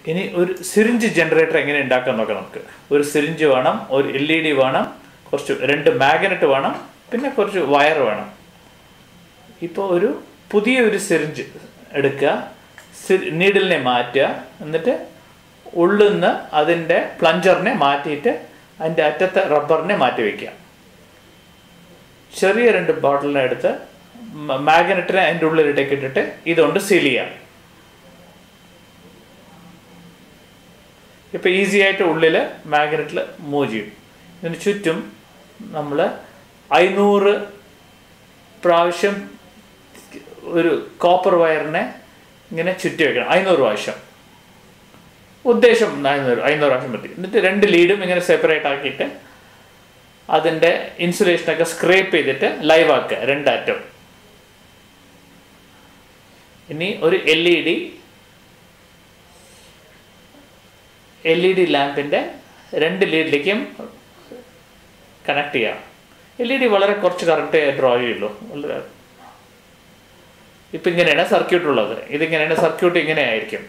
ഇനി ഒരു syringe generator എങ്ങനെ ഉണ്ടാക്കാൻ നോക്കാം നമുക്ക് ഒരു സിറിഞ്ച് വേണം ഒരു എൽ ഇ ഡി വേണം കുറച്ച് രണ്ട് മാഗ്നറ്റ് വേണം പിന്നെ കുറച്ച് വയർ വേണം ഇപ്പോൾ ഒരു പുതിയ ഒരു സിറിഞ്ച് എടുക്കുക നീഡിലിനെ മാറ്റുക എന്നിട്ട് ഉള്ളിൽ നിന്ന് അതിൻ്റെ പ്ലഞ്ചറിനെ മാറ്റിയിട്ട് അതിൻ്റെ അറ്റത്തെ റബ്ബറിനെ മാറ്റി വയ്ക്കുക ചെറിയ രണ്ട് ബോട്ടിലിനെ എടുത്ത് മാഗ്നറ്റിനെ അതിൻ്റെ ഉള്ളിലിട്ടേക്ക് ഇട്ടിട്ട് ഇതുകൊണ്ട് സീൽ ചെയ്യാം ഇപ്പം ഈസി ആയിട്ട് ഉള്ളിൽ മാഗ്നറ്റിൽ മൂവ് ചെയ്യും ഇതിന് ചുറ്റും നമ്മൾ അഞ്ഞൂറ് പ്രാവശ്യം ഒരു കോപ്പർ വയറിനെ ഇങ്ങനെ ചുറ്റി വെക്കണം അഞ്ഞൂറ് പ്രാവശ്യം ഉദ്ദേശം അഞ്ഞൂറ് അഞ്ഞൂറ് പ്രാവശ്യം മതി എന്നിട്ട് രണ്ട് ലീഡും ഇങ്ങനെ സെപ്പറേറ്റ് ആക്കിയിട്ട് അതിൻ്റെ ഇൻസുലേഷനൊക്കെ സ്ക്രേപ്പ് ചെയ്തിട്ട് ലൈവ് ആക്കുക രണ്ടറ്റം ഇനി ഒരു L E D L E D ലാമ്പിൻ്റെ രണ്ട് ലീഡിലേക്കും കണക്ട് ചെയ്യാം എൽ ഇ ഡി വളരെ കുറച്ച് കറക്റ്റ് ഡ്രോ ചെയ്യുള്ളൂ വളരെ ഇപ്പം ഇങ്ങനെയാണ് സർക്യൂട്ട് ഉള്ളത് ഇതിങ്ങനെയാണ് സർക്യൂട്ട് ഇങ്ങനെ ആയിരിക്കും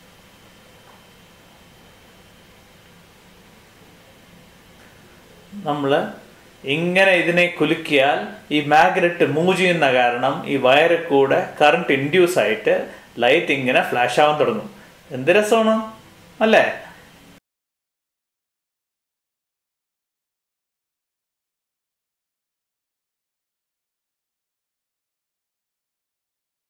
നമ്മൾ ഇങ്ങനെ ഇതിനെ കുലുക്കിയാൽ ഈ മാഗ്നറ്റ് മൂവ് ചെയ്യുന്ന കാരണം ഈ വയറിൽ കൂടെ കറണ്ട് ഇൻഡ്യൂസ് ആയിട്ട് ലൈറ്റ് ഇങ്ങനെ ഫ്ലാഷ് ആവാൻ തുടങ്ങും എന്ത് രസമാണ് അല്ലേ